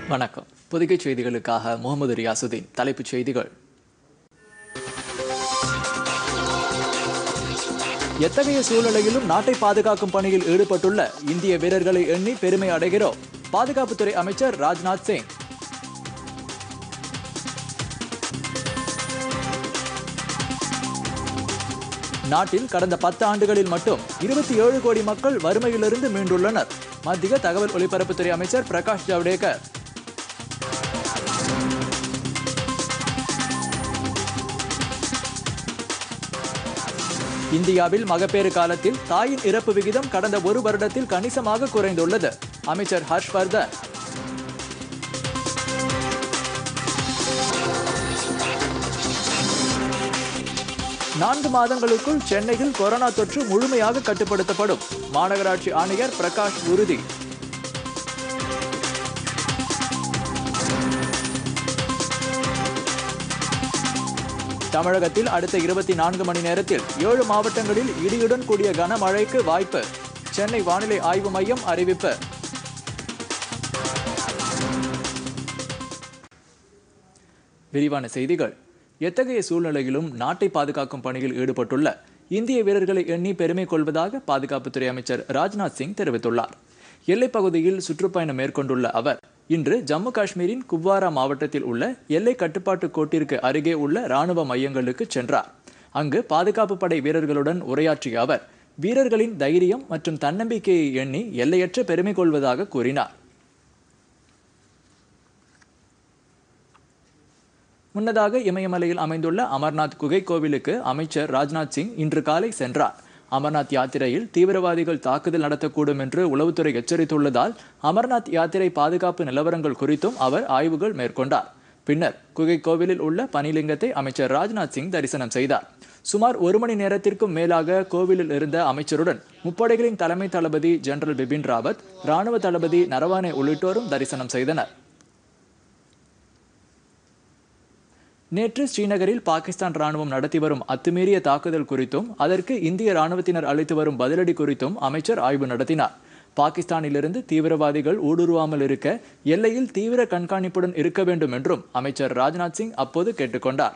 வணக்கம் புதுகை செய்திகளுக்காக முகமது ரியாசுதீன் தலைப்புச் செய்திகள் எத்தகைய சூழ்நிலையிலும் நாட்டை பாதுகாக்கும் பணியில் ஈடுபட்டுள்ள இந்திய வீரர்களை எண்ணி பெருமை அடைகிறோம் பாதுகாப்புத்துறை அமைச்சர் ராஜ்நாத் சிங் நாட்டில் கடந்த பத்து ஆண்டுகளில் மட்டும் இருபத்தி ஏழு கோடி மக்கள் வறுமையிலிருந்து மீண்டுள்ளனர் மத்திய தகவல் ஒலிபரப்புத்துறை அமைச்சர் பிரகாஷ் ஜவடேகர் இந்தியாவில் மகப்பேறு காலத்தில் தாயின் இறப்பு விகிதம் கடந்த ஒரு வருடத்தில் கணிசமாக குறைந்துள்ளது அமைச்சர் ஹர்ஷ்வர்தன் நான்கு மாதங்களுக்குள் சென்னையில் கொரோனா தொற்று முழுமையாக கட்டுப்படுத்தப்படும் மாநகராட்சி ஆணையர் பிரகாஷ் உறுதி தமிழகத்தில் அடுத்த இருபத்தி நான்கு மணி நேரத்தில் ஏழு மாவட்டங்களில் இடியுடன் கூடிய கனமழைக்கு வாய்ப்பு சென்னை வானிலை ஆய்வு மையம் அறிவிப்பு விரிவான செய்திகள் எத்தகைய சூழ்நிலையிலும் நாட்டை பாதுகாக்கும் பணியில் ஈடுபட்டுள்ள இந்திய வீரர்களை எண்ணி பெருமை கொள்வதாக பாதுகாப்புத்துறை அமைச்சர் ராஜ்நாத் சிங் தெரிவித்துள்ளார் எல்லைப் பகுதியில் சுற்றுப்பயணம் மேற்கொண்டுள்ள அவர் இன்று ஜம்மு காஷ்மீரின் குப்வாரா மாவட்டத்தில் உள்ள எல்லை கட்டுப்பாட்டு கோட்டிற்கு அருகே உள்ள ராணுவ மையங்களுக்கு சென்றார் அங்கு பாதுகாப்பு படை வீரர்களுடன் உரையாற்றிய அவர் வீரர்களின் தைரியம் மற்றும் தன்னம்பிக்கையை எண்ணி எல்லையற்ற பெருமை கொள்வதாக கூறினார் முன்னதாக இமயமலையில் அமைந்துள்ள அமர்நாத் குகை கோவிலுக்கு அமைச்சர் ராஜ்நாத் சிங் இன்று காலை சென்றார் அமர்நாத் யாத்திரையில் தீவிரவாதிகள் தாக்குதல் நடத்தக்கூடும் என்று உளவுத்துறை எச்சரித்துள்ளதால் அமர்நாத் யாத்திரை பாதுகாப்பு நிலவரங்கள் குறித்தும் அவர் ஆய்வுகள் மேற்கொண்டார் பின்னர் குகை கோவிலில் உள்ள பனிலிங்கத்தை அமைச்சர் ராஜ்நாத் சிங் தரிசனம் செய்தார் சுமார் ஒரு மணி நேரத்திற்கும் மேலாக கோவிலில் இருந்த அமைச்சருடன் முப்படைகளின் தலைமை தளபதி ஜெனரல் பிபின் ராவத் ராணுவ தளபதி நரவானே உள்ளிட்டோரும் தரிசனம் செய்தனர் நேற்று ஸ்ரீநகரில் பாகிஸ்தான் ராணுவம் நடத்தி வரும் அத்துமீறிய தாக்குதல் குறித்தும் அதற்கு இந்திய ராணுவத்தினர் அளித்து வரும் பதிலடி குறித்தும் அமைச்சர் ஆய்வு நடத்தினார் பாகிஸ்தானிலிருந்து தீவிரவாதிகள் ஊடுருவாமல் இருக்க எல்லையில் தீவிர கண்காணிப்புடன் இருக்க வேண்டும் என்றும் அமைச்சர் ராஜ்நாத் சிங் அப்போது கேட்டுக்கொண்டார்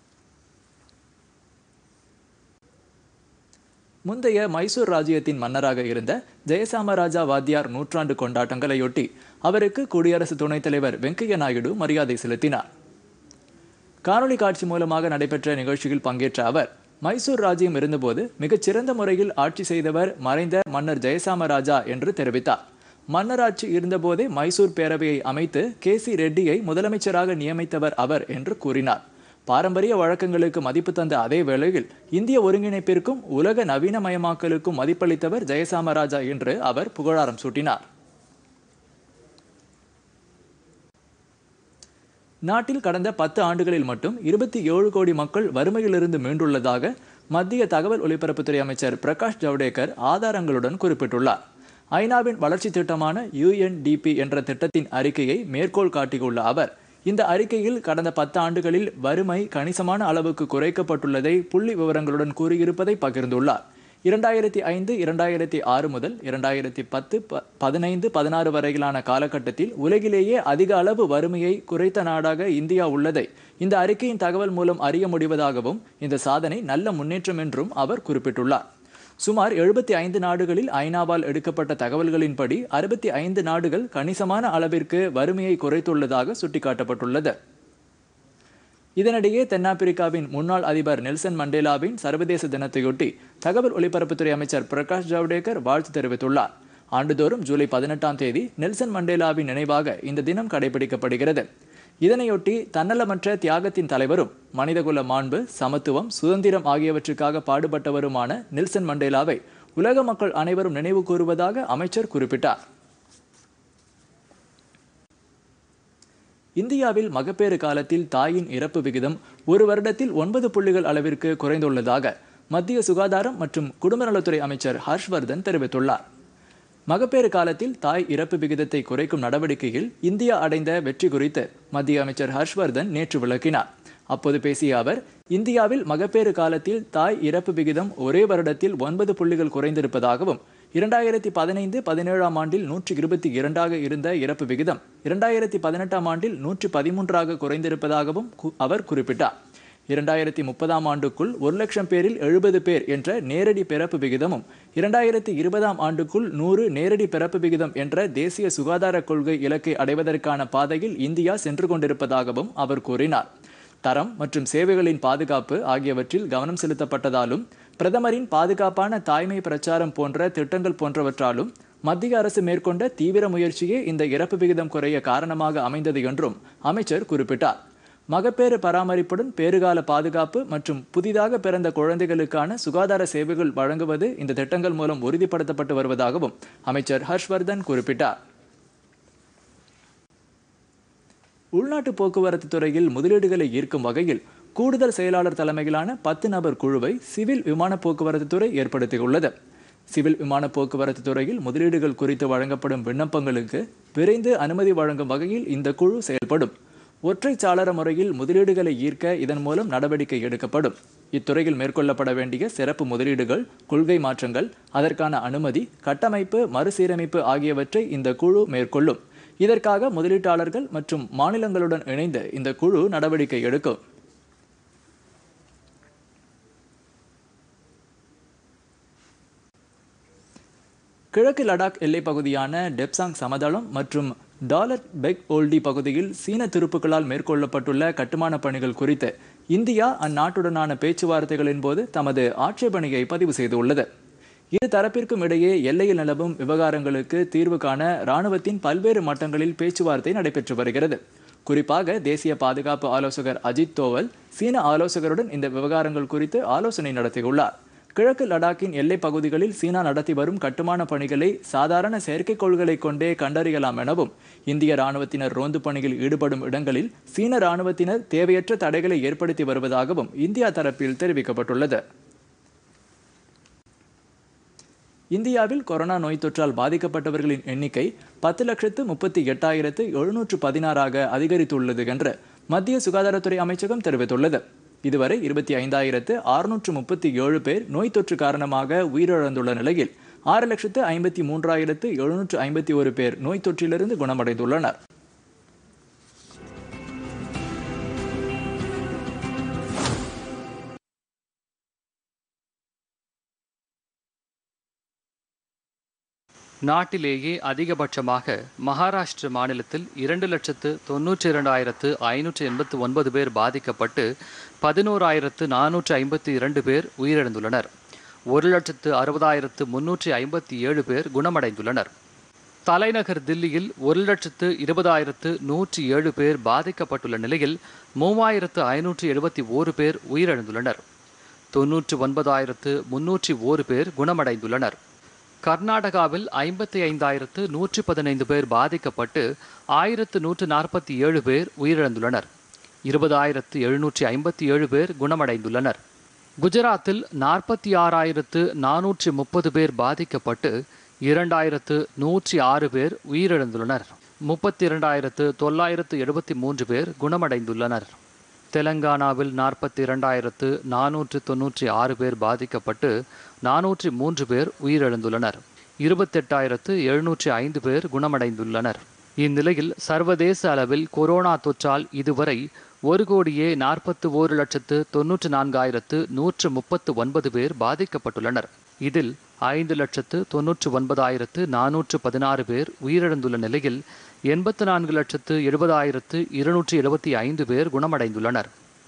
முந்தைய மைசூர் ராஜ்யத்தின் மன்னராக இருந்த ஜெயசாமராஜா வாத்தியார் நூற்றாண்டு கொண்டாட்டங்களையொட்டி அவருக்கு குடியரசு துணைத் தலைவர் வெங்கையா நாயுடு மரியாதை செலுத்தினார் காணொலி காட்சி மூலமாக நடைபெற்ற நிகழ்ச்சியில் பங்கேற்ற அவர் மைசூர் ராஜ்யம் இருந்தபோது மிகச்சிறந்த முறையில் ஆட்சி செய்தவர் மறைந்த மன்னர் ஜெயசாமராஜா என்று தெரிவித்தார் மன்னராட்சி இருந்தபோதே மைசூர் பேரவையை அமைத்து கே சி ரெட்டியை முதலமைச்சராக நியமித்தவர் அவர் என்று கூறினார் பாரம்பரிய வழக்கங்களுக்கு மதிப்பு தந்த அதே வேளையில் இந்திய ஒருங்கிணைப்பிற்கும் உலக நவீனமயமாக்கலுக்கும் மதிப்பளித்தவர் ஜெயசாமராஜா என்று அவர் புகழாரம் சூட்டினார் நாட்டில் கடந்த பத்து ஆண்டுகளில் மட்டும் இருபத்தி ஏழு கோடி மக்கள் வறுமையிலிருந்து மீண்டுள்ளதாக மத்திய தகவல் ஒலிபரப்புத்துறை அமைச்சர் பிரகாஷ் ஜவடேகர் ஆதாரங்களுடன் குறிப்பிட்டுள்ளார் ஐநாவின் வளர்ச்சி திட்டமான யுஎன்டிபி என்ற திட்டத்தின் அறிக்கையை மேற்கோள் காட்டியுள்ள அவர் இந்த அறிக்கையில் கடந்த பத்து ஆண்டுகளில் வறுமை கணிசமான அளவுக்கு குறைக்கப்பட்டுள்ளதை புள்ளி விவரங்களுடன் கூறியிருப்பதை பகிர்ந்துள்ளார் இரண்டாயிரத்தி ஐந்து இரண்டாயிரத்தி ஆறு முதல் இரண்டாயிரத்தி பத்து பதினைந்து பதினாறு வரையிலான காலகட்டத்தில் உலகிலேயே அதிக அளவு வறுமையை குறைத்த நாடாக இந்தியா உள்ளதை இந்த அறிக்கையின் தகவல் மூலம் அறிய முடிவதாகவும் இந்த சாதனை நல்ல முன்னேற்றம் என்றும் அவர் குறிப்பிட்டுள்ளார் சுமார் எழுபத்தி ஐந்து நாடுகளில் ஐநாவால் எடுக்கப்பட்ட தகவல்களின்படி அறுபத்தி ஐந்து நாடுகள் கணிசமான அளவிற்கு வறுமையை குறைத்துள்ளதாக சுட்டிக்காட்டப்பட்டுள்ளது இதனிடையே தென்னாப்பிரிக்காவின் முன்னாள் அதிபர் நெல்சன் மண்டேலாவின் சர்வதேச தினத்தையொட்டி தகவல் ஒலிபரப்புத்துறை அமைச்சர் பிரகாஷ் ஜவடேகர் வாழ்த்து தெரிவித்துள்ளார் ஆண்டுதோறும் ஜூலை பதினெட்டாம் தேதி நெல்சன் மண்டேலாவின் நினைவாக இந்த தினம் கடைபிடிக்கப்படுகிறது இதனையொட்டி தன்னலமற்ற தியாகத்தின் தலைவரும் மனிதகுல மாண்பு சமத்துவம் சுதந்திரம் ஆகியவற்றுக்காக பாடுபட்டவருமான நெல்சன் மண்டேலாவை உலக மக்கள் அனைவரும் நினைவு கூறுவதாக அமைச்சர் குறிப்பிட்டார் இந்தியாவில் மகப்பேறு காலத்தில் தாயின் இறப்பு விகிதம் ஒரு வருடத்தில் ஒன்பது புள்ளிகள் அளவிற்கு குறைந்துள்ளதாக மத்திய சுகாதாரம் மற்றும் குடும்ப நலத்துறை அமைச்சர் ஹர்ஷ்வர்தன் தெரிவித்துள்ளார் மகப்பேறு காலத்தில் தாய் இறப்பு விகிதத்தை குறைக்கும் நடவடிக்கையில் இந்தியா அடைந்த வெற்றி குறித்து மத்திய அமைச்சர் ஹர்ஷ்வர்தன் நேற்று விளக்கினார் அப்போது பேசிய அவர் இந்தியாவில் மகப்பேறு காலத்தில் தாய் இறப்பு விகிதம் ஒரே வருடத்தில் ஒன்பது புள்ளிகள் குறைந்திருப்பதாகவும் இரண்டாயிரத்தி பதினைந்து பதினேழாம் ஆண்டில் நூற்றி இருபத்தி இரண்டாக இருந்த இறப்பு விகிதம் இரண்டாயிரத்தி பதினெட்டாம் ஆண்டில் நூற்றி பதிமூன்றாக குறைந்திருப்பதாகவும் கு- அவர் குறிப்பிட்டார் இரண்டாயிரத்தி முப்பதாம் ஆண்டுக்குள் ஒரு லட்சம் பேரில் எழுபது பேர் என்ற நேரடி பிறப்பு விகிதமும் இரண்டாயிரத்தி இருபதாம் ஆண்டுக்குள் நூறு நேரடி பிறப்பு விகிதம் என்ற தேசிய சுகாதார கொள்கை இலக்கை அடைவதற்கான பாதையில் இந்தியா சென்று கொண்டிருப்பதாகவும் அவர் கூறினார் தரம் மற்றும் சேவைகளின் பாதுகாப்பு ஆகியவற்றில் கவனம் செலுத்தப்பட்டதாலும் பிரதமரின் பாதுகாப்பான தாய்மை பிரச்சாரம் போன்ற திட்டங்கள் போன்றவற்றாலும் மத்திய அரசு மேற்கொண்ட தீவிர முயற்சியே இந்த இறப்பு விகிதம் குறைய காரணமாக அமைந்தது என்றும் அமைச்சர் குறிப்பிட்டார் மகப்பேறு பராமரிப்புடன் பேறுகால பாதுகாப்பு மற்றும் புதிதாக பிறந்த குழந்தைகளுக்கான சுகாதார சேவைகள் வழங்குவது இந்த திட்டங்கள் மூலம் உறுதிப்படுத்தப்பட்டு வருவதாகவும் அமைச்சர் ஹர்ஷ்வர்தன் குறிப்பிட்டார் உள்நாட்டு போக்குவரத்து துறையில் முதலீடுகளை ஈர்க்கும் வகையில் கூடுதல் செயலாளர் தலைமையிலான பத்து நபர் குழுவை சிவில் விமான போக்குவரத்து துறை ஏற்படுத்தியுள்ளது சிவில் விமான போக்குவரத்து துறையில் முதலீடுகள் குறித்து வழங்கப்படும் விண்ணப்பங்களுக்கு விரைந்து அனுமதி வழங்கும் வகையில் இந்த குழு செயல்படும் ஒற்றை சாளர முறையில் முதலீடுகளை ஈர்க்க இதன் மூலம் நடவடிக்கை எடுக்கப்படும் இத்துறையில் மேற்கொள்ளப்பட வேண்டிய சிறப்பு முதலீடுகள் கொள்கை மாற்றங்கள் அதற்கான அனுமதி கட்டமைப்பு மறுசீரமைப்பு ஆகியவற்றை இந்த குழு மேற்கொள்ளும் இதற்காக முதலீட்டாளர்கள் மற்றும் மாநிலங்களுடன் இணைந்து இந்த குழு நடவடிக்கை எடுக்கும் கிழக்கு லடாக் எல்லைப் பகுதியான டெப்சாங் சமதளம் மற்றும் டாலர் பெக் ஓல்டி பகுதியில் சீன துருப்புக்களால் மேற்கொள்ளப்பட்டுள்ள கட்டுமான பணிகள் குறித்து இந்தியா அந்நாட்டுடனான பேச்சுவார்த்தைகளின் போது தமது ஆட்சேபனையை பதிவு செய்துள்ளது இரு தரப்பிற்கும் இடையே எல்லையில் நிலவும் விவகாரங்களுக்கு தீர்வு காண இராணுவத்தின் பல்வேறு மட்டங்களில் பேச்சுவார்த்தை நடைபெற்று வருகிறது குறிப்பாக தேசிய பாதுகாப்பு ஆலோசகர் அஜித் தோவல் சீன ஆலோசகருடன் இந்த விவகாரங்கள் குறித்து ஆலோசனை நடத்தியுள்ளார் கிழக்கு லடாக்கின் எல்லைப் பகுதிகளில் சீனா நடத்தி வரும் கட்டுமான பணிகளை சாதாரண செயற்கைக்கோள்களை கொண்டே கண்டறியலாம் எனவும் இந்திய ராணுவத்தினர் ரோந்து பணியில் ஈடுபடும் இடங்களில் சீன ராணுவத்தினர் தேவையற்ற தடைகளை ஏற்படுத்தி வருவதாகவும் இந்தியா தரப்பில் தெரிவிக்கப்பட்டுள்ளது இந்தியாவில் கொரோனா நோய் தொற்றால் பாதிக்கப்பட்டவர்களின் எண்ணிக்கை பத்து லட்சத்து முப்பத்தி எட்டாயிரத்து எழுநூற்று பதினாறாக அதிகரித்துள்ளது என்று மத்திய சுகாதாரத்துறை அமைச்சகம் தெரிவித்துள்ளது இதுவரை இருபத்தி ஐந்தாயிரத்து அறுநூற்று முப்பத்தி ஏழு பேர் நோய் தொற்று காரணமாக உயிரிழந்துள்ள நிலையில் ஆறு லட்சத்து ஐம்பத்தி மூன்றாயிரத்து எழுநூற்று ஐம்பத்தி ஒரு பேர் நோய் தொற்றிலிருந்து குணமடைந்துள்ளனர் நாட்டிலேயே அதிகபட்சமாக மகாராஷ்டிர மாநிலத்தில் இரண்டு லட்சத்து தொன்னூற்றி இரண்டாயிரத்து ஐநூற்று எண்பத்து ஒன்பது பேர் பாதிக்கப்பட்டு பதினோராயிரத்து நானூற்று ஐம்பத்தி இரண்டு பேர் உயிரிழந்துள்ளனர் ஒரு லட்சத்து அறுபதாயிரத்து முன்னூற்றி ஐம்பத்தி ஏழு பேர் குணமடைந்துள்ளனர் தலைநகர் தில்லியில் ஒரு லட்சத்து இருபதாயிரத்து நூற்றி ஏழு பேர் பாதிக்கப்பட்டுள்ள நிலையில் மூவாயிரத்து ஐநூற்று எழுபத்தி ஓரு பேர் உயிரிழந்துள்ளனர் தொன்னூற்று ஒன்பதாயிரத்து முன்னூற்றி ஓரு பேர் குணமடைந்துள்ளனர் கர்நாடகாவில் ஐம்பத்தி ஐந்தாயிரத்து நூற்றி பதினைந்து பேர் பாதிக்கப்பட்டு ஆயிரத்து நூற்று நாற்பத்தி ஏழு பேர் உயிரிழந்துள்ளனர் இருபதாயிரத்து எழுநூற்றி ஐம்பத்தி ஏழு பேர் குணமடைந்துள்ளனர் குஜராத்தில் நாற்பத்தி ஆறாயிரத்து நானூற்றி முப்பது பேர் பாதிக்கப்பட்டு இரண்டாயிரத்து நூற்றி ஆறு பேர் உயிரிழந்துள்ளனர் முப்பத்தி இரண்டாயிரத்து தொள்ளாயிரத்து எழுபத்தி மூன்று பேர் குணமடைந்துள்ளனர் தெலங்கானாவில் நாற்பத்தி இரண்டாயிரத்து நானூற்று தொன்னூற்றி ஆறு பேர் பாதிக்கப்பட்டு நானூற்றி மூன்று பேர் உயிரிழந்துள்ளனர் இருபத்தெட்டாயிரத்து எழுநூற்றி ஐந்து பேர் குணமடைந்துள்ளனர் இந்நிலையில் சர்வதேச அளவில் கொரோனா தொற்றால் இதுவரை ஒரு கோடியே நாற்பத்து ஓரு லட்சத்து தொன்னூற்று நான்காயிரத்து நூற்று முப்பத்து ஒன்பது பேர் பாதிக்கப்பட்டுள்ளனர் இதில் ஐந்து லட்சத்து தொன்னூற்று ஒன்பதாயிரத்து நானூற்று பதினாறு பேர் உயிரிழந்துள்ள நிலையில் எண்பத்து நான்கு லட்சத்து எழுபதாயிரத்து இருநூற்றி எழுபத்தி ஐந்து பேர் குணமடைந்துள்ளனர்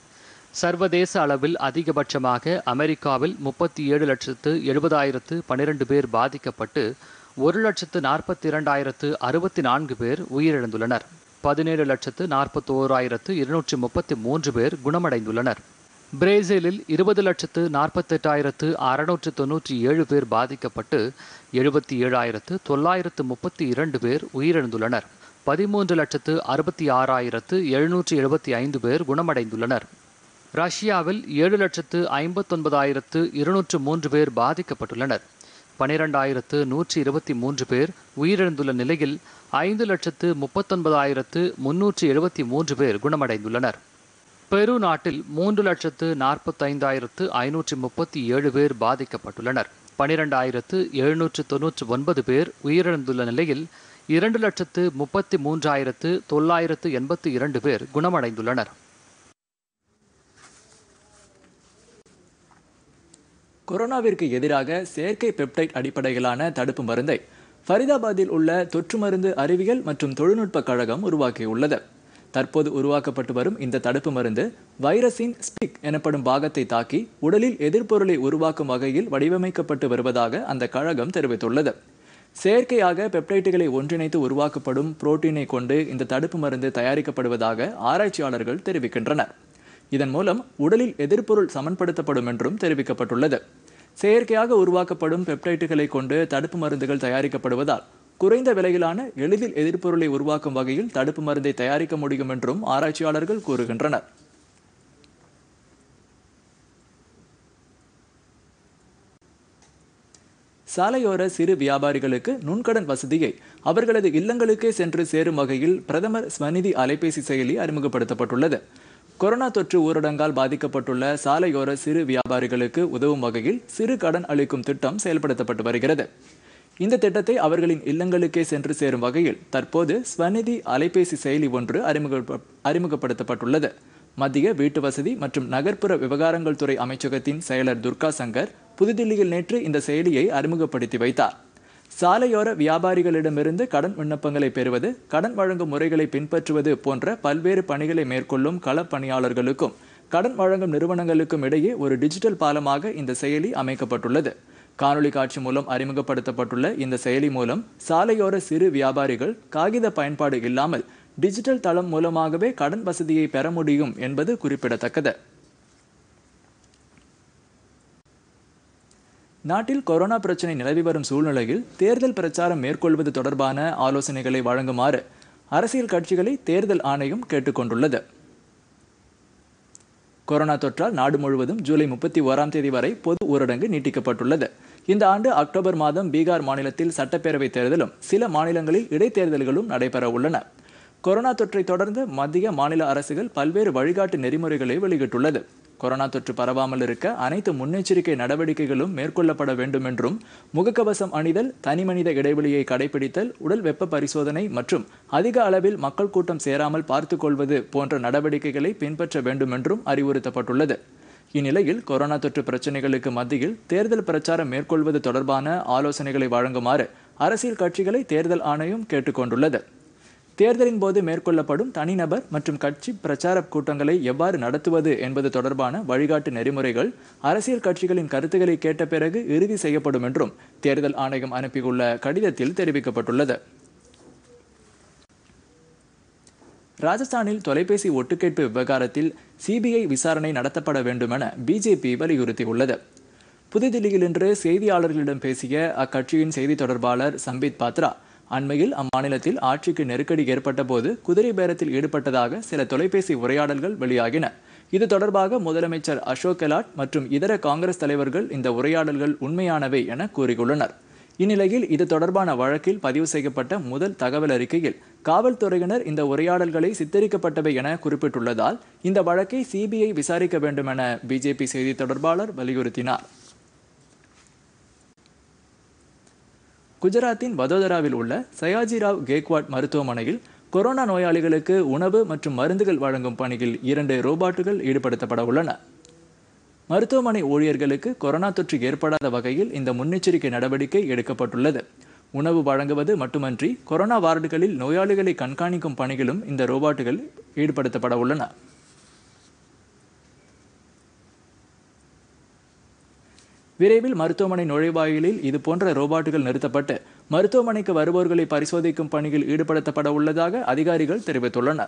சர்வதேச அளவில் அதிகபட்சமாக அமெரிக்காவில் முப்பத்தி ஏழு லட்சத்து எழுபதாயிரத்து பன்னிரண்டு பேர் பாதிக்கப்பட்டு ஒரு லட்சத்து நாற்பத்தி இரண்டாயிரத்து அறுபத்தி நான்கு பேர் உயிரிழந்துள்ளனர் பதினேழு லட்சத்து நாற்பத்தோராயிரத்து இருநூற்றி முப்பத்தி மூன்று பேர் குணமடைந்துள்ளனர் பிரேசிலில் இருபது லட்சத்து நாற்பத்தெட்டாயிரத்து அறுநூற்று தொன்னூற்றி ஏழு பேர் பாதிக்கப்பட்டு எழுபத்தி ஏழாயிரத்து தொள்ளாயிரத்து முப்பத்தி இரண்டு பேர் உயிரிழந்துள்ளனர் பதிமூன்று லட்சத்து அறுபத்தி ஆறாயிரத்து எழுநூற்றி எழுபத்தி ஐந்து பேர் குணமடைந்துள்ளனர் ரஷ்யாவில் ஏழு லட்சத்து ஐம்பத்தொன்பதாயிரத்து இருநூற்று மூன்று பேர் பாதிக்கப்பட்டுள்ளனர் பனிரெண்டாயிரத்து நூற்றி இருபத்தி மூன்று பேர் உயிரிழந்துள்ள நிலையில் ஐந்து லட்சத்து முப்பத்தொன்பதாயிரத்து முன்னூற்றி எழுபத்தி மூன்று பேர் குணமடைந்துள்ளனர் பெரு நாட்டில் மூன்று லட்சத்து நாற்பத்தைந்தாயிரத்து ஐநூற்றி முப்பத்தி ஏழு பேர் பாதிக்கப்பட்டுள்ளனர் பனிரெண்டாயிரத்து எழுநூற்று தொன்னூற்று ஒன்பது பேர் உயிரிழந்துள்ள நிலையில் இரண்டு லட்சத்து முப்பத்தி மூன்றாயிரத்து தொள்ளாயிரத்து எண்பத்தி இரண்டு பேர் குணமடைந்துள்ளனர் கொரோனாவிற்கு எதிராக செயற்கை பெப்டைட் அடிப்படையிலான தடுப்பு மருந்தை ஃபரிதாபாத்தில் உள்ள தொற்று மருந்து அறிவியல் மற்றும் தொழில்நுட்ப கழகம் உருவாக்கியுள்ளது தற்போது உருவாக்கப்பட்டு வரும் இந்த தடுப்பு மருந்து வைரஸின் ஸ்பிக் எனப்படும் பாகத்தை தாக்கி உடலில் எதிர்ப்பொருளை உருவாக்கும் வகையில் வடிவமைக்கப்பட்டு வருவதாக அந்த கழகம் தெரிவித்துள்ளது செயற்கையாக பெப்டைட்டுகளை ஒன்றிணைத்து உருவாக்கப்படும் புரோட்டீனை கொண்டு இந்த தடுப்பு மருந்து தயாரிக்கப்படுவதாக ஆராய்ச்சியாளர்கள் தெரிவிக்கின்றனர் இதன் மூலம் உடலில் எதிர்ப்பொருள் சமன்படுத்தப்படும் என்றும் தெரிவிக்கப்பட்டுள்ளது செயற்கையாக உருவாக்கப்படும் பெப்டைட்டுகளை கொண்டு தடுப்பு மருந்துகள் தயாரிக்கப்படுவதால் குறைந்த விலையிலான எளிதில் எதிர்ப்பொருளை உருவாக்கும் வகையில் தடுப்பு மருந்தை தயாரிக்க முடியும் என்றும் ஆராய்ச்சியாளர்கள் கூறுகின்றனர் சாலையோர சிறு வியாபாரிகளுக்கு நுண்கடன் வசதியை அவர்களது இல்லங்களுக்கே சென்று சேரும் வகையில் பிரதமர் ஸ்வநிதி அலைபேசி செயலி அறிமுகப்படுத்தப்பட்டுள்ளது கொரோனா தொற்று ஊரடங்கால் பாதிக்கப்பட்டுள்ள சாலையோர சிறு வியாபாரிகளுக்கு உதவும் வகையில் சிறு கடன் அளிக்கும் திட்டம் செயல்படுத்தப்பட்டு வருகிறது இந்த திட்டத்தை அவர்களின் இல்லங்களுக்கே சென்று சேரும் வகையில் தற்போது ஸ்வநிதி அலைபேசி செயலி ஒன்று அறிமுக அறிமுகப்படுத்தப்பட்டுள்ளது மத்திய வீட்டு வசதி மற்றும் நகர்ப்புற விவகாரங்கள் துறை அமைச்சகத்தின் செயலர் துர்கா சங்கர் புதுதில்லியில் நேற்று இந்த செயலியை அறிமுகப்படுத்தி வைத்தார் சாலையோர வியாபாரிகளிடமிருந்து கடன் விண்ணப்பங்களை பெறுவது கடன் வழங்கும் முறைகளை பின்பற்றுவது போன்ற பல்வேறு பணிகளை மேற்கொள்ளும் களப்பணியாளர்களுக்கும் கடன் வழங்கும் நிறுவனங்களுக்கும் இடையே ஒரு டிஜிட்டல் பாலமாக இந்த செயலி அமைக்கப்பட்டுள்ளது காணொளி காட்சி மூலம் அறிமுகப்படுத்தப்பட்டுள்ள இந்த செயலி மூலம் சாலையோர சிறு வியாபாரிகள் காகித பயன்பாடு இல்லாமல் டிஜிட்டல் தளம் மூலமாகவே கடன் வசதியை பெற முடியும் என்பது குறிப்பிடத்தக்கது நாட்டில் கொரோனா பிரச்சனை நிலவி வரும் சூழ்நிலையில் தேர்தல் பிரச்சாரம் மேற்கொள்வது தொடர்பான ஆலோசனைகளை வழங்குமாறு அரசியல் கட்சிகளை தேர்தல் ஆணையம் கேட்டுக்கொண்டுள்ளது கொரோனா தொற்றால் நாடு முழுவதும் ஜூலை முப்பத்தி ஓராம் தேதி வரை பொது ஊரடங்கு நீட்டிக்கப்பட்டுள்ளது இந்த ஆண்டு அக்டோபர் மாதம் பீகார் மாநிலத்தில் சட்டப்பேரவை தேர்தலும் சில மாநிலங்களில் இடைத்தேர்தல்களும் நடைபெற உள்ளன கொரோனா தொற்றை தொடர்ந்து மத்திய மாநில அரசுகள் பல்வேறு வழிகாட்டு நெறிமுறைகளை வெளியிட்டுள்ளது கொரோனா தொற்று பரவாமல் இருக்க அனைத்து முன்னெச்சரிக்கை நடவடிக்கைகளும் மேற்கொள்ளப்பட வேண்டும் என்றும் முகக்கவசம் அணிதல் தனிமனித இடைவெளியை கடைபிடித்தல் உடல் வெப்ப பரிசோதனை மற்றும் அதிக அளவில் மக்கள் கூட்டம் சேராமல் பார்த்துக் கொள்வது போன்ற நடவடிக்கைகளை பின்பற்ற வேண்டும் என்றும் அறிவுறுத்தப்பட்டுள்ளது இந்நிலையில் கொரோனா தொற்று பிரச்சனைகளுக்கு மத்தியில் தேர்தல் பிரச்சாரம் மேற்கொள்வது தொடர்பான ஆலோசனைகளை வழங்குமாறு அரசியல் கட்சிகளை தேர்தல் ஆணையம் கேட்டுக்கொண்டுள்ளது தேர்தலின் போது மேற்கொள்ளப்படும் தனிநபர் மற்றும் கட்சி பிரச்சார கூட்டங்களை எவ்வாறு நடத்துவது என்பது தொடர்பான வழிகாட்டு நெறிமுறைகள் அரசியல் கட்சிகளின் கருத்துக்களை கேட்ட பிறகு இறுதி செய்யப்படும் என்றும் தேர்தல் ஆணையம் அனுப்பியுள்ள கடிதத்தில் தெரிவிக்கப்பட்டுள்ளது ராஜஸ்தானில் தொலைபேசி ஒட்டுக்கேட்பு விவகாரத்தில் சிபிஐ விசாரணை நடத்தப்பட வேண்டும் என பிஜேபி வலியுறுத்தியுள்ளது புதுதில்லியில் இன்று செய்தியாளர்களிடம் பேசிய அக்கட்சியின் செய்தி தொடர்பாளர் சம்பித் பாத்ரா அண்மையில் அம்மாநிலத்தில் ஆட்சிக்கு நெருக்கடி ஏற்பட்ட போது குதிரை பேரத்தில் ஈடுபட்டதாக சில தொலைபேசி உரையாடல்கள் வெளியாகின இது தொடர்பாக முதலமைச்சர் அசோக் கெலாட் மற்றும் இதர காங்கிரஸ் தலைவர்கள் இந்த உரையாடல்கள் உண்மையானவை என கூறியுள்ளனர் இந்நிலையில் இது தொடர்பான வழக்கில் பதிவு செய்யப்பட்ட முதல் தகவல் அறிக்கையில் காவல்துறையினர் இந்த உரையாடல்களை சித்தரிக்கப்பட்டவை என குறிப்பிட்டுள்ளதால் இந்த வழக்கை சிபிஐ விசாரிக்க வேண்டும் என பிஜேபி செய்தி தொடர்பாளர் வலியுறுத்தினார் குஜராத்தின் வதோதராவில் உள்ள சயாஜிராவ் கேக்வாட் மருத்துவமனையில் கொரோனா நோயாளிகளுக்கு உணவு மற்றும் மருந்துகள் வழங்கும் பணியில் இரண்டு ரோபாட்டுகள் ஈடுபடுத்தப்பட உள்ளன மருத்துவமனை ஊழியர்களுக்கு கொரோனா தொற்று ஏற்படாத வகையில் இந்த முன்னெச்சரிக்கை நடவடிக்கை எடுக்கப்பட்டுள்ளது உணவு வழங்குவது மட்டுமன்றி கொரோனா வார்டுகளில் நோயாளிகளை கண்காணிக்கும் பணிகளும் இந்த ரோபாட்டுகள் ஈடுபடுத்தப்பட உள்ளன விரைவில் மருத்துவமனை நுழைவாயிலில் இது போன்ற ரோபாட்டுகள் நிறுத்தப்பட்டு மருத்துவமனைக்கு வருவோர்களை பரிசோதிக்கும் பணியில் ஈடுபடுத்தப்பட உள்ளதாக அதிகாரிகள் தெரிவித்துள்ளனர்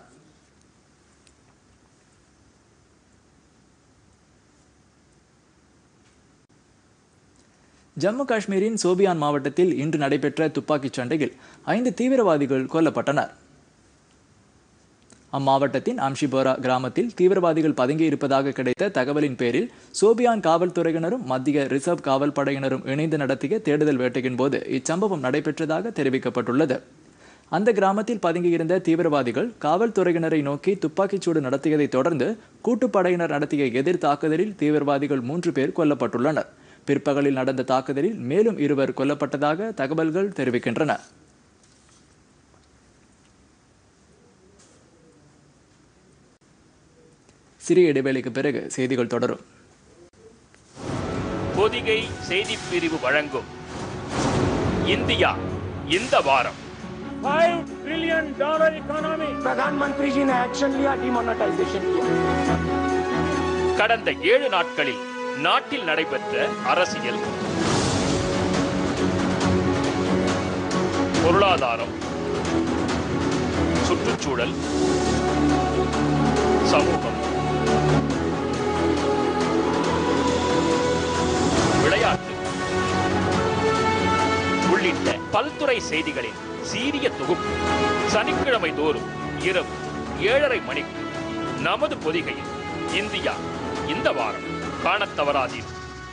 ஜம்மு காஷ்மீரின் சோபியான் மாவட்டத்தில் இன்று நடைபெற்ற துப்பாக்கிச் சண்டையில் ஐந்து தீவிரவாதிகள் கொல்லப்பட்டனர் அம்மாவட்டத்தின் அம்ஷிபோரா கிராமத்தில் தீவிரவாதிகள் பதுங்கி இருப்பதாக கிடைத்த தகவலின் பேரில் சோபியான் காவல்துறையினரும் மத்திய ரிசர்வ் காவல் படையினரும் இணைந்து நடத்திய தேடுதல் வேட்டையின் போது இச்சம்பவம் நடைபெற்றதாக தெரிவிக்கப்பட்டுள்ளது அந்த கிராமத்தில் பதுங்கியிருந்த தீவிரவாதிகள் காவல்துறையினரை நோக்கி துப்பாக்கிச்சூடு நடத்தியதைத் தொடர்ந்து கூட்டுப்படையினர் நடத்திய எதிர் தாக்குதலில் தீவிரவாதிகள் மூன்று பேர் கொல்லப்பட்டுள்ளனர் பிற்பகலில் நடந்த தாக்குதலில் மேலும் இருவர் கொல்லப்பட்டதாக தகவல்கள் தெரிவிக்கின்றன சிறிய இடைவேளைக்கு பிறகு செய்திகள் தொடரும் பொதிகை செய்திப் பிரிவு வழங்கும் இந்தியா இந்த வாரம் फाइव ट्रिलियन डॉलर इकोनॉमी प्रधानमंत्री जी ने एक्शन लिया डिमोनेटाइजेशन किया கடந்த ஏழு நாட்களில் நாட்டில் நடைபெற்ற அரசியல் பொருளாதாரம் சுற்றுச்சூழல் சமூகம் விளையாட்டு உள்ளிட்ட பல்துறை செய்திகளின் சீரிய தொகுப்பு சனிக்கிழமை தோறும் இரவு ஏழரை மணிக்கு நமது பொதிகையில் இந்தியா இந்த வாரம் காணத் தவறாதீர்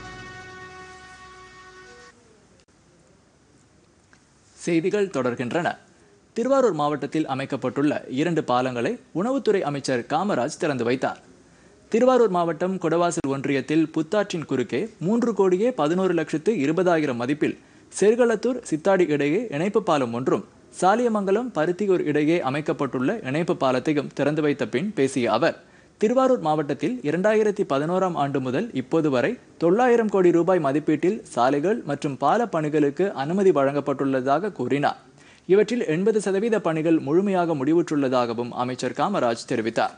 செய்திகள் தொடர்கின்றன திருவாரூர் மாவட்டத்தில் அமைக்கப்பட்டுள்ள இரண்டு பாலங்களை உணவுத்துறை அமைச்சர் காமராஜ் திறந்து வைத்தார் திருவாரூர் மாவட்டம் கொடவாசல் ஒன்றியத்தில் புத்தாற்றின் குறுக்கே மூன்று கோடியே பதினோரு லட்சத்து இருபதாயிரம் மதிப்பில் செருகளத்தூர் சித்தாடி இடையே இணைப்பு பாலம் ஒன்றும் சாலியமங்கலம் பருத்தியூர் இடையே அமைக்கப்பட்டுள்ள இணைப்பு பாலத்தையும் திறந்து வைத்த பின் பேசிய அவர் திருவாரூர் மாவட்டத்தில் இரண்டாயிரத்தி பதினோராம் ஆண்டு முதல் இப்போது வரை தொள்ளாயிரம் கோடி ரூபாய் மதிப்பீட்டில் சாலைகள் மற்றும் பால பணிகளுக்கு அனுமதி வழங்கப்பட்டுள்ளதாக கூறினார் இவற்றில் எண்பது சதவீத பணிகள் முழுமையாக முடிவுற்றுள்ளதாகவும் அமைச்சர் காமராஜ் தெரிவித்தார்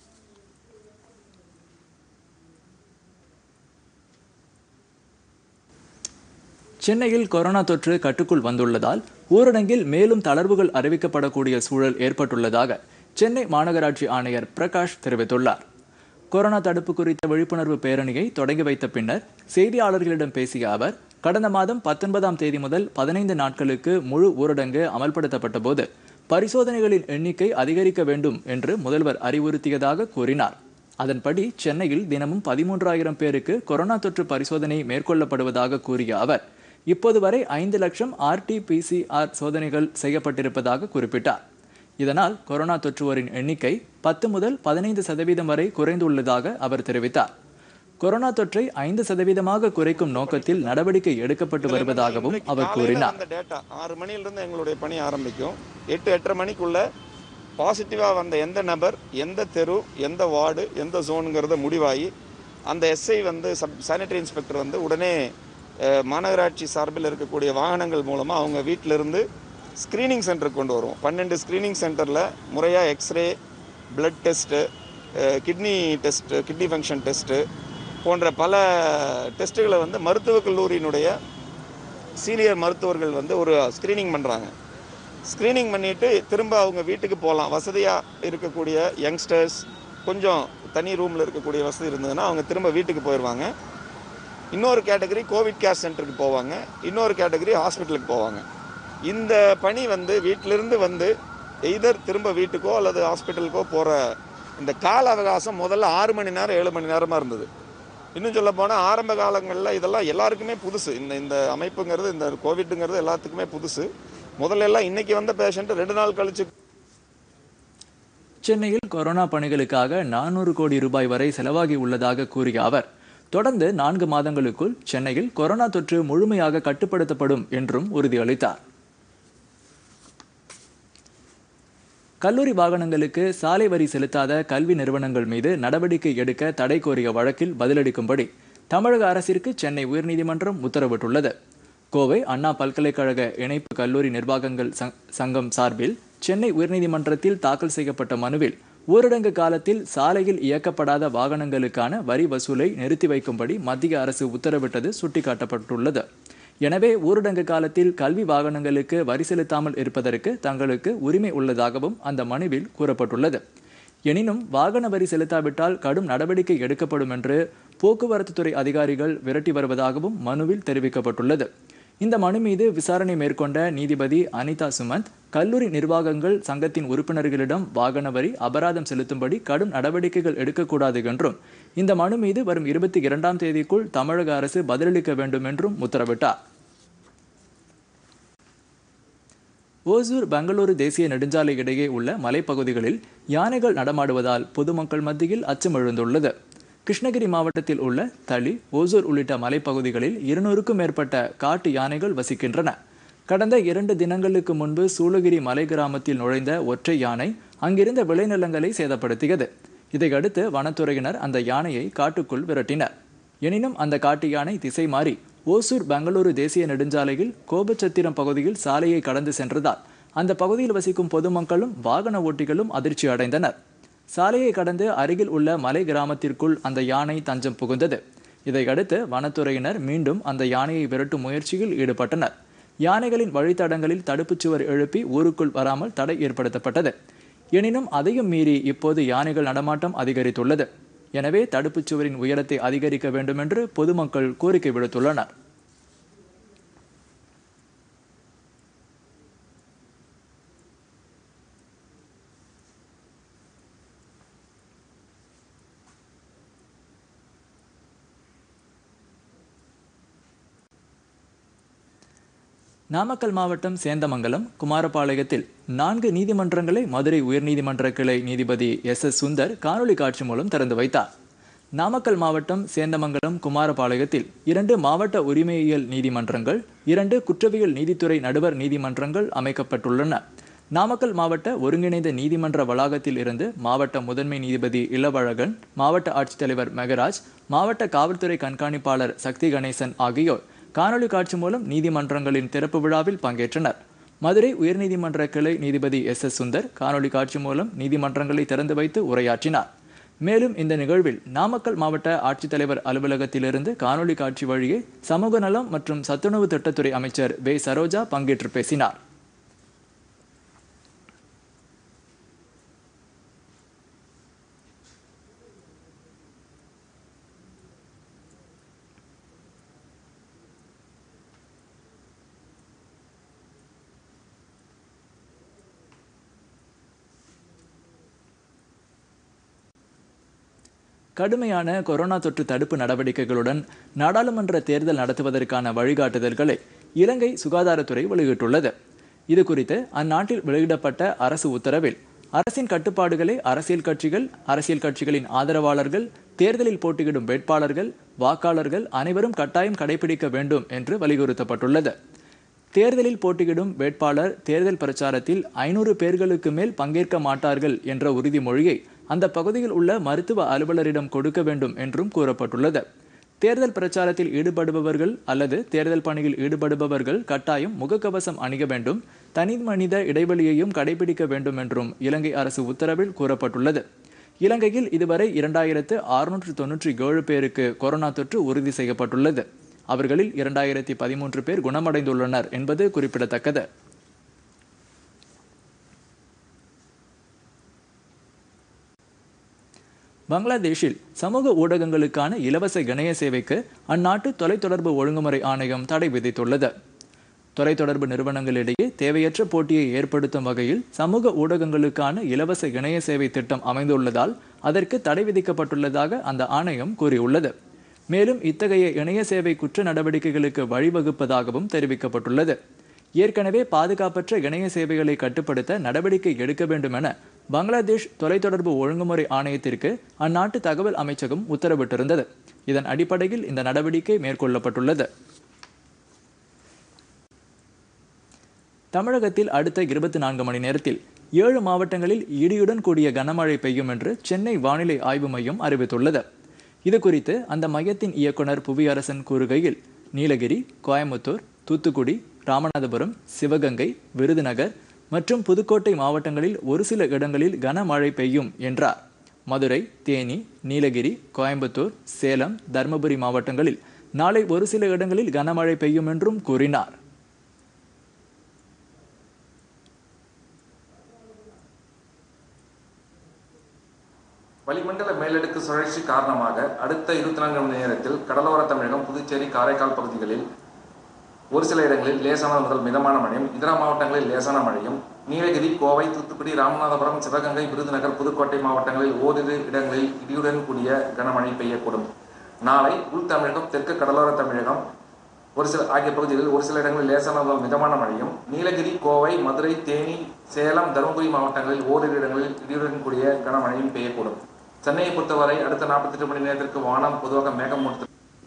சென்னையில் கொரோனா தொற்று கட்டுக்குள் வந்துள்ளதால் ஊரடங்கில் மேலும் தளர்வுகள் அறிவிக்கப்படக்கூடிய சூழல் ஏற்பட்டுள்ளதாக சென்னை மாநகராட்சி ஆணையர் பிரகாஷ் தெரிவித்துள்ளார் கொரோனா தடுப்பு குறித்த விழிப்புணர்வு பேரணியை தொடங்கி வைத்த பின்னர் செய்தியாளர்களிடம் பேசிய அவர் கடந்த மாதம் பத்தொன்பதாம் தேதி முதல் பதினைந்து நாட்களுக்கு முழு ஊரடங்கு அமல்படுத்தப்பட்ட போது பரிசோதனைகளின் எண்ணிக்கை அதிகரிக்க வேண்டும் என்று முதல்வர் அறிவுறுத்தியதாக கூறினார் அதன்படி சென்னையில் தினமும் பதிமூன்றாயிரம் பேருக்கு கொரோனா தொற்று பரிசோதனை மேற்கொள்ளப்படுவதாக கூறிய அவர் இப்போது வரை ஐந்து லட்சம் ஆர்டிபிசிஆர் சோதனைகள் செய்யப்பட்டிருப்பதாக குறிப்பிட்டார் இதனால் கொரோனா தொற்றுவோரின் எண்ணிக்கை பத்து முதல் பதினைந்து சதவீதம் வரை குறைந்துள்ளதாக அவர் தெரிவித்தார் கொரோனா தொற்றை ஐந்து சதவீதமாக குறைக்கும் நோக்கத்தில் நடவடிக்கை எடுக்கப்பட்டு வருவதாகவும் இன்றைக்கு அவர் காலையில கூறினார் வந்த டேட்டா ஆறு மணியிலிருந்து எங்களுடைய பணி ஆரம்பிக்கும் எட்டு எட்டரை மணிக்குள்ள பாசிட்டிவாக வந்த எந்த நபர் எந்த தெரு எந்த வார்டு எந்த ஜோனுங்கிறத முடிவாகி அந்த எஸ்ஐ வந்து சப் சானிட்டரி இன்ஸ்பெக்டர் வந்து உடனே அஹ், மாநகராட்சி சார்பில் இருக்கக்கூடிய வாகனங்கள் மூலமாக அவங்க வீட்டில இருந்து ஸ்க்ரீனிங் சென்டருக்கு கொண்டு வருவோம் பன்னெண்டு ஸ்க்ரீனிங் சென்டரில் முறையாக X ray blood test kidney test kidney function test போன்ற பல டெஸ்ட்டுகளை வந்து மருத்துவக் கல்லூரியினுடைய சீனியர் மருத்துவர்கள் வந்து ஒரு ஸ்க்ரீனிங் பண்ணுறாங்க ஸ்க்ரீனிங் பண்ணிவிட்டு திரும்ப அவங்க வீட்டுக்கு போகலாம் வசதியாக இருக்கக்கூடிய யங்ஸ்டர்ஸ் கொஞ்சம் தனி ரூமில் இருக்கக்கூடிய வசதி இருந்ததுன்னா அவங்க திரும்ப வீட்டுக்கு போயிடுவாங்க இன்னொரு கேட்டகரி கோவிட் கேர் சென்டருக்கு போவாங்க இன்னொரு கேட்டகரி ஹாஸ்பிட்டலுக்கு போவாங்க இந்த பணி வந்து வீட்டிலிருந்து வந்து எய்தர் திரும்ப வீட்டுக்கோ அல்லது ஹாஸ்பிட்டலுக்கோ போகிற இந்த கால அவகாசம் முதல்ல ஆறு மணி நேரம் ஏழு மணி நேரமாக இருந்தது இன்னும் சொல்ல போனால் ஆரம்ப காலங்களில் இதெல்லாம் எல்லாருக்குமே புதுசு இந்த இந்த அமைப்புங்கிறது இந்த கோவிட்டுங்கிறது எல்லாத்துக்குமே புதுசு முதல்ல எல்லாம் இன்னைக்கு வந்த பேஷண்ட் ரெண்டு நாள் கழிச்சு சென்னையில் கொரோனா பணிகளுக்காக நானூறு கோடி ரூபாய் வரை செலவாகி உள்ளதாக கூறிய அவர் தொடர்ந்து நான்கு மாதங்களுக்குள் சென்னையில் கொரோனா தொற்று முழுமையாக கட்டுப்படுத்தப்படும் என்றும் உறுதியளித்தார் கல்லூரி வாகனங்களுக்கு சாலை வரி செலுத்தாத கல்வி நிறுவனங்கள் மீது நடவடிக்கை எடுக்க தடை கோரிய வழக்கில் பதிலளிக்கும்படி தமிழக அரசிற்கு சென்னை உயர்நீதிமன்றம் உத்தரவிட்டுள்ளது கோவை அண்ணா பல்கலைக்கழக இணைப்பு கல்லூரி நிர்வாகங்கள் சங்- சங்கம் சார்பில் சென்னை உயர்நீதிமன்றத்தில் தாக்கல் செய்யப்பட்ட மனுவில் ஊரடங்கு காலத்தில் சாலையில் இயக்கப்படாத வாகனங்களுக்கான வரி வசூலை நிறுத்தி வைக்கும்படி மத்திய அரசு உத்தரவிட்டது சுட்டிக்காட்டப்பட்டுள்ளது எனவே ஊரடங்கு காலத்தில் கல்வி வாகனங்களுக்கு வரி செலுத்தாமல் இருப்பதற்கு தங்களுக்கு உரிமை உள்ளதாகவும் அந்த மனுவில் கூறப்பட்டுள்ளது எனினும் வாகன வரி செலுத்தாவிட்டால் கடும் நடவடிக்கை எடுக்கப்படும் என்று போக்குவரத்து துறை அதிகாரிகள் விரட்டி வருவதாகவும் மனுவில் தெரிவிக்கப்பட்டுள்ளது இந்த மனு மீது விசாரணை மேற்கொண்ட நீதிபதி அனிதா சுமந்த் கல்லூரி நிர்வாகங்கள் சங்கத்தின் உறுப்பினர்களிடம் வாகன வரி அபராதம் செலுத்தும்படி கடும் நடவடிக்கைகள் எடுக்கக்கூடாது என்றும் இந்த மனு மீது வரும் இருபத்தி இரண்டாம் தேதிக்குள் தமிழக அரசு பதிலளிக்க வேண்டும் என்றும் உத்தரவிட்டார் ஓசூர் பெங்களூரு தேசிய நெடுஞ்சாலை இடையே உள்ள மலைப்பகுதிகளில் யானைகள் நடமாடுவதால் பொதுமக்கள் மத்தியில் அச்சம் எழுந்துள்ளது கிருஷ்ணகிரி மாவட்டத்தில் உள்ள தளி ஓசூர் உள்ளிட்ட மலைப்பகுதிகளில் இருநூறுக்கும் மேற்பட்ட காட்டு யானைகள் வசிக்கின்றன கடந்த இரண்டு தினங்களுக்கு முன்பு சூளகிரி மலை கிராமத்தில் நுழைந்த ஒற்றை யானை அங்கிருந்த விளைநிலங்களை சேதப்படுத்தியது இதையடுத்து வனத்துறையினர் அந்த யானையை காட்டுக்குள் விரட்டினர் எனினும் அந்த காட்டு யானை திசை மாறி ஓசூர் பெங்களூரு தேசிய நெடுஞ்சாலையில் கோபச்சத்திரம் பகுதியில் சாலையை கடந்து சென்றதால் அந்த பகுதியில் வசிக்கும் பொதுமக்களும் வாகன ஓட்டிகளும் அதிர்ச்சி அடைந்தனர் சாலையை கடந்து அருகில் உள்ள மலை கிராமத்திற்குள் அந்த யானை தஞ்சம் புகுந்தது இதையடுத்து வனத்துறையினர் மீண்டும் அந்த யானையை விரட்டும் முயற்சியில் ஈடுபட்டனர் யானைகளின் வழித்தடங்களில் தடுப்புச் சுவர் எழுப்பி ஊருக்குள் வராமல் தடை ஏற்படுத்தப்பட்டது எனினும் அதையும் மீறி இப்போது யானைகள் நடமாட்டம் அதிகரித்துள்ளது எனவே தடுப்புச் சுவரின் உயரத்தை அதிகரிக்க வேண்டும் என்று பொதுமக்கள் கோரிக்கை விடுத்துள்ளனர் நாமக்கல் மாவட்டம் சேந்தமங்கலம் குமாரபாளையத்தில் நான்கு நீதிமன்றங்களை மதுரை உயர்நீதிமன்ற கிளை நீதிபதி எஸ் எஸ் சுந்தர் காணொலி காட்சி மூலம் திறந்து வைத்தார் நாமக்கல் மாவட்டம் சேந்தமங்கலம் குமாரபாளையத்தில் இரண்டு மாவட்ட உரிமையியல் நீதிமன்றங்கள் இரண்டு குற்றவியல் நீதித்துறை நடுவர் நீதிமன்றங்கள் அமைக்கப்பட்டுள்ளன நாமக்கல் மாவட்ட ஒருங்கிணைந்த நீதிமன்ற வளாகத்தில் இருந்து மாவட்ட முதன்மை நீதிபதி இளவழகன் மாவட்ட ஆட்சித்தலைவர் மெகராஜ் மாவட்ட காவல்துறை கண்காணிப்பாளர் சக்தி கணேசன் ஆகியோர் காணொலி காட்சி மூலம் நீதிமன்றங்களின் திறப்பு விழாவில் பங்கேற்றனர் மதுரை உயர்நீதிமன்ற கிளை நீதிபதி எஸ் எஸ் சுந்தர் காணொலி காட்சி மூலம் நீதிமன்றங்களை திறந்து வைத்து உரையாற்றினார் மேலும் இந்த நிகழ்வில் நாமக்கல் மாவட்ட ஆட்சித்தலைவர் அலுவலகத்திலிருந்து காணொலி காட்சி வழியே சமூக நலம் மற்றும் சத்துணவு திட்டத்துறை அமைச்சர் வே சரோஜா பங்கேற்று பேசினார் கடுமையான கொரோனா தொற்று தடுப்பு நடவடிக்கைகளுடன் நாடாளுமன்ற தேர்தல் நடத்துவதற்கான வழிகாட்டுதல்களை இலங்கை சுகாதாரத்துறை வெளியிட்டுள்ளது இது குறித்து அந்நாட்டில் வெளியிடப்பட்ட அரசு உத்தரவில் அரசின் கட்டுப்பாடுகளை அரசியல் கட்சிகள் அரசியல் கட்சிகளின் ஆதரவாளர்கள் தேர்தலில் போட்டியிடும் வேட்பாளர்கள் வாக்காளர்கள் அனைவரும் கட்டாயம் கடைபிடிக்க வேண்டும் என்று வலியுறுத்தப்பட்டுள்ளது தேர்தலில் போட்டியிடும் வேட்பாளர் தேர்தல் பிரச்சாரத்தில் ஐநூறு பேர்களுக்கு மேல் பங்கேற்க மாட்டார்கள் என்ற உறுதிமொழியை அந்த பகுதியில் உள்ள மருத்துவ அலுவலரிடம் கொடுக்க வேண்டும் என்றும் கூறப்பட்டுள்ளது தேர்தல் பிரச்சாரத்தில் ஈடுபடுபவர்கள் அல்லது தேர்தல் பணியில் ஈடுபடுபவர்கள் கட்டாயம் முகக்கவசம் அணிய வேண்டும் தனி மனித இடைவெளியையும் கடைபிடிக்க வேண்டும் என்றும் இலங்கை அரசு உத்தரவில் கூறப்பட்டுள்ளது இலங்கையில் இதுவரை இரண்டாயிரத்து அறுநூற்று தொன்னூற்றி ஏழு பேருக்கு கொரோனா தொற்று உறுதி செய்யப்பட்டுள்ளது அவர்களில் இரண்டாயிரத்தி பதிமூன்று பேர் குணமடைந்துள்ளனர் என்பது குறிப்பிடத்தக்கது பங்களாதேஷில் சமூக ஊடகங்களுக்கான இலவச இணைய சேவைக்கு அந்நாட்டு தொலைத்தொடர்பு ஒழுங்குமுறை ஆணையம் தடை விதித்துள்ளது தொலைத்தொடர்பு நிறுவனங்களிடையே தேவையற்ற போட்டியை ஏற்படுத்தும் வகையில் சமூக ஊடகங்களுக்கான இலவச இணைய சேவை திட்டம் அமைந்துள்ளதால் அதற்கு தடை விதிக்கப்பட்டுள்ளதாக அந்த ஆணையம் கூறியுள்ளது மேலும் இத்தகைய இணைய சேவை குற்ற நடவடிக்கைகளுக்கு வழிவகுப்பதாகவும் தெரிவிக்கப்பட்டுள்ளது ஏற்கனவே பாதுகாப்பற்ற இணைய சேவைகளை கட்டுப்படுத்த நடவடிக்கை எடுக்க வேண்டும் என பங்களாதேஷ் தொலைத்தொடர்பு ஒழுங்குமுறை ஆணையத்திற்கு அந்நாட்டு தகவல் அமைச்சகம் உத்தரவிட்டிருந்தது இதன் அடிப்படையில் இந்த நடவடிக்கை மேற்கொள்ளப்பட்டுள்ளது தமிழகத்தில் அடுத்த இருபத்தி நான்கு மணி நேரத்தில் ஏழு மாவட்டங்களில் இடியுடன் கூடிய கனமழை பெய்யும் என்று சென்னை வானிலை ஆய்வு மையம் அறிவித்துள்ளது இது குறித்து அந்த மையத்தின் இயக்குனர் புவியரசன் கூறுகையில் நீலகிரி கோயம்புத்தூர் தூத்துக்குடி ராமநாதபுரம் சிவகங்கை விருதுநகர் மற்றும் புதுக்கோட்டை மாவட்டங்களில் ஒரு சில இடங்களில் கனமழை பெய்யும் என்றார் மதுரை தேனி நீலகிரி கோயம்புத்தூர் சேலம் தருமபுரி மாவட்டங்களில் நாளை ஒரு சில இடங்களில் கனமழை பெய்யும் என்றும் கூறினார் வளிமண்டல மேலடுக்கு சுழற்சி காரணமாக அடுத்த இருபத்தி நான்கு மணி நேரத்தில் கடலோர தமிழகம் புதுச்சேரி காரைக்கால் பகுதிகளில் ஒரு சில இடங்களில் லேசான முதல் மிதமான மழையும் இதர மாவட்டங்களில் லேசான மழையும் நீலகிரி கோவை தூத்துக்குடி ராமநாதபுரம் சிவகங்கை விருதுநகர் புதுக்கோட்டை மாவட்டங்களில் ஓரிரு இடங்களில் இடியுடன் கூடிய கனமழை பெய்யக்கூடும் நாளை உள் தமிழகம் தெற்கு கடலோர தமிழகம் ஒரு சில ஆகிய பகுதிகளில் ஒரு சில இடங்களில் லேசான முதல் மிதமான மழையும் நீலகிரி கோவை மதுரை தேனி சேலம் தருமபுரி மாவட்டங்களில் ஓரிரு இடங்களில் இடியுடன் கூடிய கனமழையும் பெய்யக்கூடும் சென்னையை பொறுத்தவரை அடுத்த நாற்பத்தெட்டு மணி நேரத்திற்கு வானம் பொதுவாக மேகமூட்டத்துடன்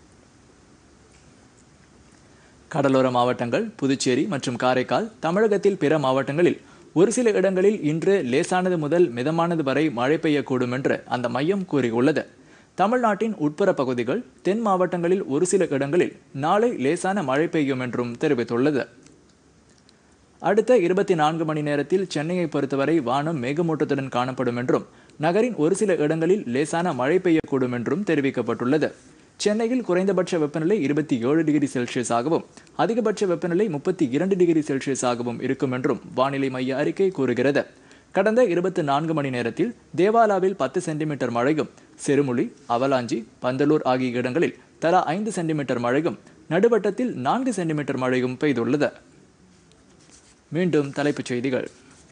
கடலோர மாவட்டங்கள் புதுச்சேரி மற்றும் காரைக்கால் தமிழகத்தில் பிற மாவட்டங்களில் ஒரு சில இடங்களில் இன்று லேசானது முதல் மிதமானது வரை மழை பெய்யக்கூடும் என்று அந்த மையம் கூறியுள்ளது தமிழ்நாட்டின் உட்புற பகுதிகள் தென் மாவட்டங்களில் ஒரு சில இடங்களில் நாளை லேசான மழை பெய்யும் என்றும் தெரிவித்துள்ளது அடுத்த இருபத்தி நான்கு மணி நேரத்தில் சென்னையை பொறுத்தவரை வானம் மேகமூட்டத்துடன் காணப்படும் என்றும் நகரின் ஒரு சில இடங்களில் லேசான மழை பெய்யக்கூடும் என்றும் தெரிவிக்கப்பட்டுள்ளது சென்னையில் குறைந்தபட்ச வெப்பநிலை இருபத்தி ஏழு டிகிரி செல்சியஸாகவும் அதிகபட்ச வெப்பநிலை முப்பத்தி இரண்டு டிகிரி செல்சியஸாகவும் இருக்கும் என்றும் வானிலை மைய அறிக்கை கூறுகிறது கடந்த இருபத்தி நான்கு மணி நேரத்தில் தேவாலாவில் பத்து சென்டிமீட்டர் மழையும் சிறுமுளி அவலாஞ்சி பந்தலூர் ஆகிய இடங்களில் தலா ஐந்து சென்டிமீட்டர் மழையும் நடுவட்டத்தில் நான்கு சென்டிமீட்டர் மழையும் பெய்துள்ளது மீண்டும் தலைப்புச் செய்திகள்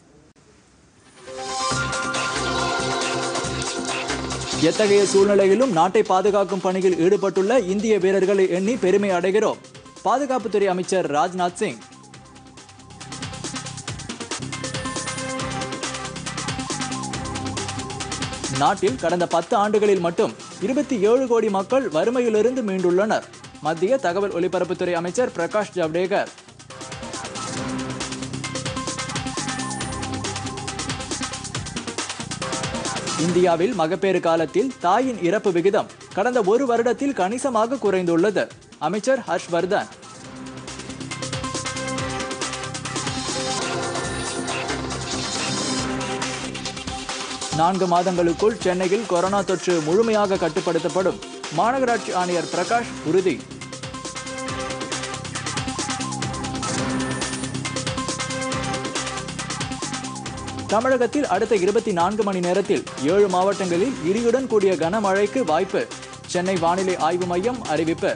எத்தகைய சூழ்நிலையிலும் நாட்டை பாதுகாக்கும் பணியில் ஈடுபட்டுள்ள இந்திய வீரர்களை எண்ணி பெருமை அடைகிறோம் பாதுகாப்புத்துறை அமைச்சர் ராஜ்நாத் சிங் நாட்டில் கடந்த பத்து ஆண்டுகளில் மட்டும் இருபத்தி ஏழு கோடி மக்கள் வறுமையிலிருந்து மீண்டுள்ளனர் மத்திய தகவல் ஒலிபரப்புத்துறை அமைச்சர் பிரகாஷ் ஜவ்டேகர் இந்தியாவில் மகப்பேறு காலத்தில் தாயின் இறப்பு விகிதம் கடந்த ஒரு வருடத்தில் கணிசமாக குறைந்துள்ளது அமைச்சர் ஹர்ஷ்வர்தன் நான்கு மாதங்களுக்குள் சென்னையில் கொரோனா தொற்று முழுமையாக கட்டுப்படுத்தப்படும் மாநகராட்சி ஆணையர் பிரகாஷ் உறுதி தமிழகத்தில் அடுத்த இருபத்தி நான்கு மணி நேரத்தில் ஏழு மாவட்டங்களில் இடியுடன் கூடிய கனமழைக்கு வாய்ப்பு சென்னை வானிலை ஆய்வு மையம் அறிவிப்பு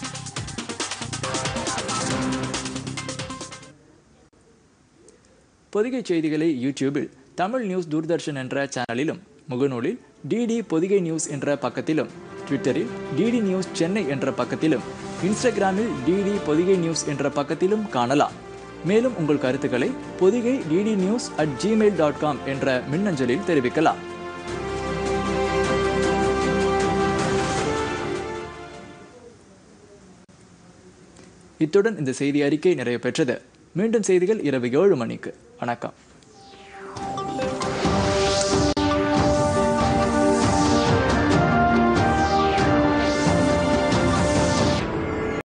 பொதிகை செய்திகளை யூடியூபில் தமிழ் நியூஸ் தூர்தர்ஷன் என்ற சேனலிலும் முகநூலில் டிடி பொதிகை நியூஸ் என்ற பக்கத்திலும் ட்விட்டரில் டிடி நியூஸ் சென்னை என்ற பக்கத்திலும் இன்ஸ்டாகிராமில் டிடி பொதிகை நியூஸ் என்ற பக்கத்திலும் காணலாம் மேலும் உங்கள் கருத்துக்களை Podhigai DD news at Gmail dot com என்ற மின்னஞ்சலில் தெரிவிக்கலாம் இத்துடன் இந்த செய்தி அறிக்கை நிறைவு பெற்றது மீண்டும் செய்திகள் இரவு ஏழு மணிக்கு வணக்கம்